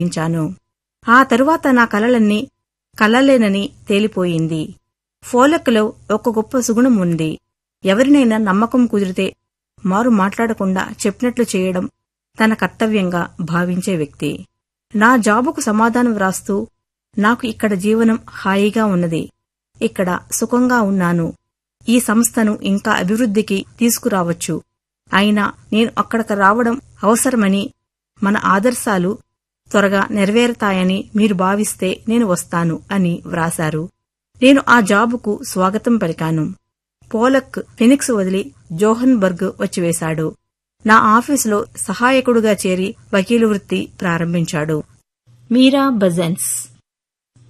ఇచ్చాను ఆ తరువాత నా కలలన్నీ కలలేనని తేలిపోయింది ఫోలక్లో ఒక గొప్ప సుగుణం ఉంది ఎవరినైనా నమ్మకం కుదిరితే మారు మాట్లాడకుండా చెప్పినట్లు చేయడం తన కర్తవ్యంగా భావించే వ్యక్తి నా జాబుకు సమాధానం వ్రాస్తూ నాకు ఇక్కడ జీవనం హాయిగా ఉన్నది ఇక్కడ సుఖంగా ఉన్నాను ఈ సంస్థను ఇంకా అభివృద్ధికి తీసుకురావచ్చు అయినా నేను అక్కడికి రావడం అవసరమని మన ఆదర్శాలు త్వరగా నెరవేరతాయని మీరు భావిస్తే నేను వస్తాను అని వ్రాశారు నేను ఆ జాబుకు స్వాగతం పలికాను పోలక్ ఫినిక్స్ వదిలి జోహన్బర్గ్ వచ్చివేశాడు నా ఆఫీసులో సహాయకుడుగా చేరి వకీలు వృత్తి ప్రారంభించాడు మీరా బజెన్స్